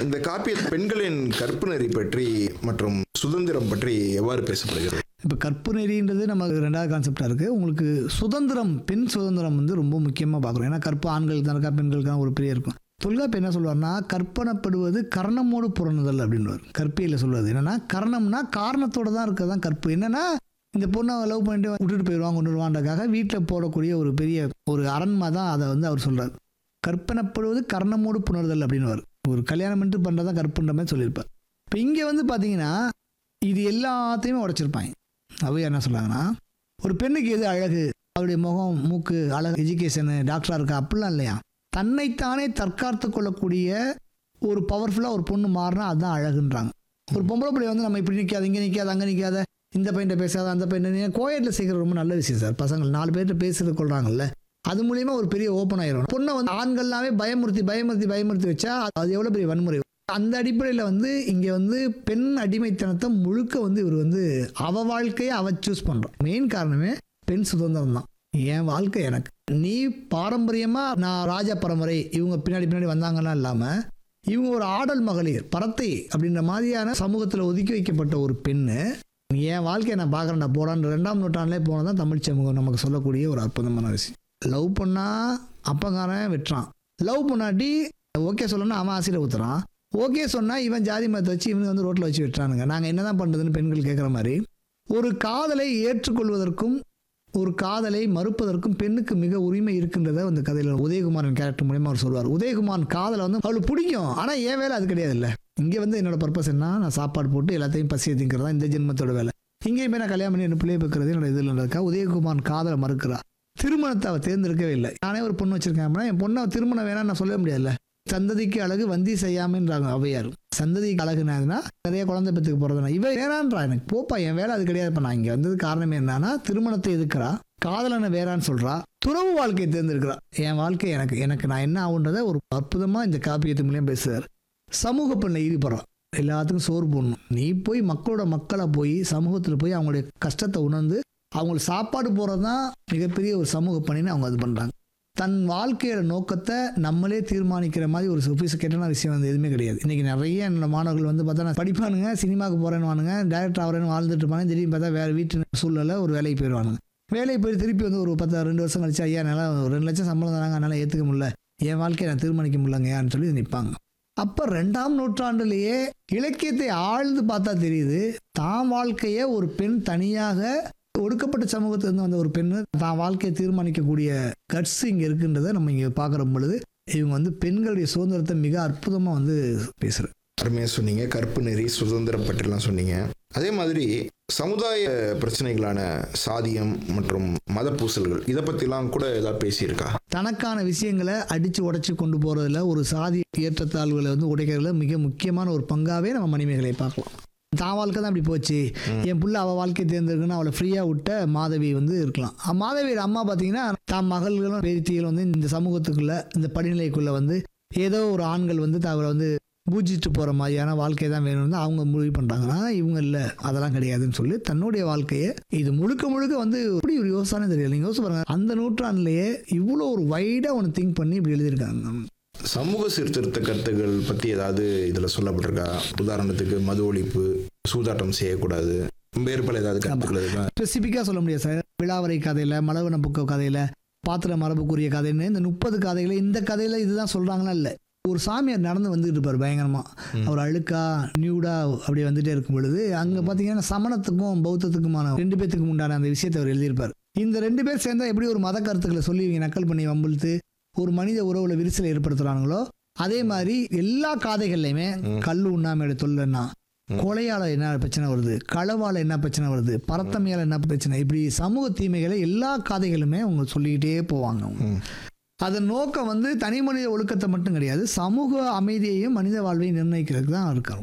இந்த காப்பிய பெண்களின் கற்பு நெறி பற்றி மற்றும் சுதந்திரம் பற்றி எவ்வாறு பேசப்படுகிறது இப்போ கற்பு நெறின்றது நமக்கு ரெண்டாவது கான்செப்டாக இருக்குது உங்களுக்கு சுதந்திரம் பெண் சுதந்திரம் வந்து ரொம்ப முக்கியமாக பார்க்குறோம் ஏன்னா கற்பு ஆண்களுக்கு தான் இருக்கா பெண்களுக்கு தான் ஒரு பெரிய இருக்கும் தொல்காப்பு என்ன சொல்லுவார்னா கற்பனப்படுவது கரணமோடு புறணுதல் அப்படின்வார் கற்பியில் சொல்வது என்னன்னா கரணம்னா காரணத்தோட தான் இருக்கிறது தான் கற்பு என்னன்னா இந்த பொண்ணை லவ் பண்ணிட்டு விட்டுட்டு போயிடுவாங்க கொண்டு வருவான்றக்காக வீட்டில் போடக்கூடிய ஒரு பெரிய ஒரு அரண்மா தான் அதை வந்து அவர் சொல்றார் கற்பனப்படுவது கர்ணமோடு புணர்தல் அப்படின்னு ஒரு கல்யாணம் பண்ணிட்டு பண்ணுறதான் கற்புன்ற மாதிரி சொல்லியிருப்பார் இப்போ இங்கே வந்து பார்த்தீங்கன்னா இது எல்லாத்தையுமே உடைச்சிருப்பாங்க அவை என்ன சொல்றாங்கன்னா ஒரு பெண்ணுக்கு எது அழகு அவருடைய முகம் மூக்கு அழகு எஜுகேஷனு டாக்டராக இருக்கா அப்படிலாம் இல்லையா தன்னைத்தானே தற்காத்து கொள்ளக்கூடிய ஒரு பவர்ஃபுல்லாக ஒரு பொண்ணு மாறினா அதுதான் அழகுன்றாங்க ஒரு பொம்பளை பிள்ளை வந்து நம்ம இப்படி நிற்காத இங்கே நிற்காத அங்கே நிற்காத இந்த பையன்ட்ட பேசாத அந்த பையன் கோயட்டில் செய்கிறது ரொம்ப நல்ல விஷயம் சார் பசங்கள் நாலு பேர்கிட்ட பேசுறது கொள்றாங்கல்ல அது மூலியமா ஒரு பெரிய ஓப்பன் ஆயிரும் பொண்ணை வந்து ஆண்கள்லாமே பயமுறுத்தி பயமுறுத்தி பயமுறுத்தி வச்சா அது எவ்வளோ பெரிய வன்முறை அந்த அடிப்படையில் வந்து இங்கே வந்து பெண் அடிமைத்தனத்தை முழுக்க வந்து இவர் வந்து அவ வாழ்க்கையை அவ சூஸ் பண்ணுறான் மெயின் காரணமே பெண் சுதந்திரம் தான் என் வாழ்க்கை எனக்கு நீ பாரம்பரியமா நான் ராஜா பரம்பரை இவங்க பின்னாடி பின்னாடி வந்தாங்கன்னா இல்லாமல் இவங்க ஒரு ஆடல் மகளிர் பரத்தை அப்படின்ற மாதிரியான சமூகத்தில் ஒதுக்கி வைக்கப்பட்ட ஒரு பெண்ணு என் வாழ்க்கையை நான் பார்க்குறேன்டா போடான்னு ரெண்டாம் நூற்றாண்டிலே போனதான் தமிழ் சமூகம் நமக்கு சொல்லக்கூடிய ஒரு அற்புதமான விஷயம் லவ் பண்ணா அப்பங்காரன் வெட்டுறான் லவ் பண்ணாட்டி ஓகே சொல்லணும்னா அவன் ஆசையில் ஊத்துறான் ஓகே சொன்னா இவன் ஜாதி மதத்தை வச்சு இவங்க வந்து ரோட்டில் வச்சு வெட்டுறானுங்க நாங்கள் என்னதான் பண்றதுன்னு பெண்கள் கேட்குற மாதிரி ஒரு காதலை ஏற்றுக்கொள்வதற்கும் ஒரு காதலை மறுப்பதற்கும் பெண்ணுக்கு மிக உரிமை இருக்கின்றத அந்த கதையில் உதயகுமாரன் கேரக்டர் மூலியமா அவர் சொல்வார் உதயகுமாரன் காதலை வந்து அவளுக்கு பிடிக்கும் ஆனால் என் வேலை அது கிடையாது இல்லை இங்கே வந்து என்னோட பர்பஸ் என்ன நான் சாப்பாடு போட்டு எல்லாத்தையும் பசியை திங்கிறதா இந்த ஜென்மத்தோட வேலை இங்கேயுமே நான் கல்யாணம் பண்ணி என்ன பிள்ளைய வைக்கிறது என்னோட இதில் இருக்கா உதயகுமார் காதலை மறுக்கிறா திருமணத்தை அவள் தேர்ந்தெடுக்கவே இல்லை நானே ஒரு பொண்ணு வச்சிருக்கேன் அப்படின்னா என் பொண்ணை திருமணம் வேணாம்னு நான் சொல்லவே முடியாதுல்ல சந்ததிக்கு அழகு வந்தி செய்யாமன்றாங்க அவையார் சந்ததிக்கு அழகுனா நிறைய குழந்தை பெற்றுக்கு போகிறதுனா இவ வேணான்றா எனக்கு போப்பா என் வேலை அது கிடையாது இப்போ நான் இங்கே வந்தது காரணம் என்னன்னா திருமணத்தை எதுக்குறா காதலனை வேறான்னு சொல்றா துறவு வாழ்க்கையை தேர்ந்தெடுக்கிறா என் வாழ்க்கை எனக்கு எனக்கு நான் என்ன ஆகுன்றதை ஒரு அற்புதமாக இந்த காப்பியத்து மூலியம் பேசுறார் சமூக பெண்ணை ஈடுபடுறான் எல்லாத்துக்கும் சோறு போடணும் நீ போய் மக்களோட மக்களை போய் சமூகத்தில் போய் அவங்களுடைய கஷ்டத்தை உணர்ந்து அவங்களுக்கு சாப்பாடு போகிறது தான் மிகப்பெரிய ஒரு சமூக பணின்னு அவங்க அது பண்ணுறாங்க தன் வாழ்க்கையோட நோக்கத்தை நம்மளே தீர்மானிக்கிற மாதிரி ஒரு சொபிசிகேட்டான விஷயம் வந்து எதுவுமே கிடையாது இன்றைக்கி நிறைய என்னோட மாணவர்கள் வந்து பார்த்தா நான் படிப்பானுங்க சினிமாவுக்கு போகிறேன்னு டேரக்டர் ஆகிறேன்னு வாழ்ந்துட்டு இருப்பாங்க திடீர்னு பார்த்தா வேறு வீட்டு சூழ்நிலை ஒரு வேலைக்கு போயிடுவானுங்க வேலைக்கு போய் திருப்பி வந்து ஒரு பத்து ரெண்டு வருஷம் கழிச்சு ஐயா என்னால் ஒரு ரெண்டு லட்சம் சம்பளம் தராங்க அதனால் ஏற்றுக்க முடியல என் வாழ்க்கையை நான் தீர்மானிக்க முடியலங்கயான்னு சொல்லி நிற்பாங்க அப்போ ரெண்டாம் நூற்றாண்டுலேயே இலக்கியத்தை ஆழ்ந்து பார்த்தா தெரியுது தான் வாழ்க்கையை ஒரு பெண் தனியாக ஒடுக்கப்பட்ட சமூகத்திலிருந்து வந்த ஒரு பெண்ணு தான் வாழ்க்கையை தீர்மானிக்கக்கூடிய கட்ஸ் இங்கே இருக்குன்றதை நம்ம இங்கே பார்க்குற பொழுது இவங்க வந்து பெண்களுடைய சுதந்திரத்தை மிக அற்புதமாக வந்து பேசுகிறார் அருமையாக சொன்னீங்க கற்பு நெறி சுதந்திரம் பற்றிலாம் சொன்னீங்க அதே மாதிரி சமுதாய பிரச்சனைகளான சாதியம் மற்றும் மத பூசல்கள் இதை பற்றிலாம் கூட ஏதாவது பேசியிருக்கா தனக்கான விஷயங்களை அடித்து உடைச்சி கொண்டு போகிறதுல ஒரு சாதி ஏற்றத்தாழ்வுகளை வந்து உடைக்கிறதுல மிக முக்கியமான ஒரு பங்காகவே நம்ம மணிமேகலை பார்க்கலாம் தான் வாழ்க்கை தான் அப்படி போச்சு என் புள்ள அவள் வாழ்க்கை தேர்ந்தெடுக்கணும் அவளை ஃப்ரீயாக விட்ட மாதவி வந்து இருக்கலாம் அஹ் மாதவியோட அம்மா பார்த்தீங்கன்னா தான் மகள்களும் பேத்திகளும் வந்து இந்த சமூகத்துக்குள்ள இந்த படிநிலைக்குள்ள வந்து ஏதோ ஒரு ஆண்கள் வந்து அவளை வந்து பூஜிட்டு போகிற மாதிரியான வாழ்க்கை தான் வேணும்னு அவங்க முடிவு பண்ணுறாங்கன்னா இவங்க இல்லை அதெல்லாம் கிடையாதுன்னு சொல்லி தன்னுடைய வாழ்க்கையை இது முழுக்க முழுக்க வந்து எப்படி ஒரு யோசனை தெரியல நீங்கள் யோசிச்சு பாருங்க அந்த நூற்றாண்டுலேயே இவ்வளோ ஒரு வைடாக ஒன்று திங்க் பண்ணி இப்படி எழுதியிருக்காங்க சமூக சீர்திருத்த கருத்துக்கள் பற்றி ஏதாவது இதில் சொல்லப்பட்டிருக்கா உதாரணத்துக்கு மது ஒழிப்பு சூதாட்டம் செய்யக்கூடாது வேறு பல ஏதாவது கருத்துக்கள் இருக்கா ஸ்பெசிஃபிக்காக சொல்ல முடியாது சார் விழாவரை கதையில் மலவன புக்க கதையில் பாத்திர மரபுக்குரிய கதைன்னு இந்த முப்பது கதைகளை இந்த கதையில் இதுதான் சொல்கிறாங்களா இல்லை ஒரு சாமியார் நடந்து வந்துட்டு இருப்பார் பயங்கரமா அவர் அழுக்கா நியூடா அப்படி வந்துட்டே இருக்கும் பொழுது அங்கே பார்த்தீங்கன்னா சமணத்துக்கும் பௌத்தத்துக்குமான ரெண்டு பேத்துக்கும் உண்டான அந்த விஷயத்தை அவர் எழுதியிருப்பார் இந்த ரெண்டு பேர் சேர்ந்தா எப்படி ஒரு மத கருத்துக்களை சொல்லி இவங்க நக்கல் பண்ணி வம்பிழுத்து ஒரு மனித உறவுல விரிசலை ஏற்படுத்துறாங்களோ அதே மாதிரி எல்லா காதைகள்லையுமே கல் உண்ணாமையோட தொல்லைன்னா கொலையால என்ன பிரச்சனை வருது களவால என்ன பிரச்சனை வருது பரத்தமையால என்ன பிரச்சனை இப்படி சமூக தீமைகளை எல்லா காதைகளுமே அவங்க சொல்லிக்கிட்டே போவாங்க அவங்க. அதன் நோக்கம் வந்து தனி மனித ஒழுக்கத்தை மட்டும் கிடையாது சமூக அமைதியையும் மனித வாழ்வையும் நிர்ணயிக்கிறதுக்கு தான் இருக்காங்க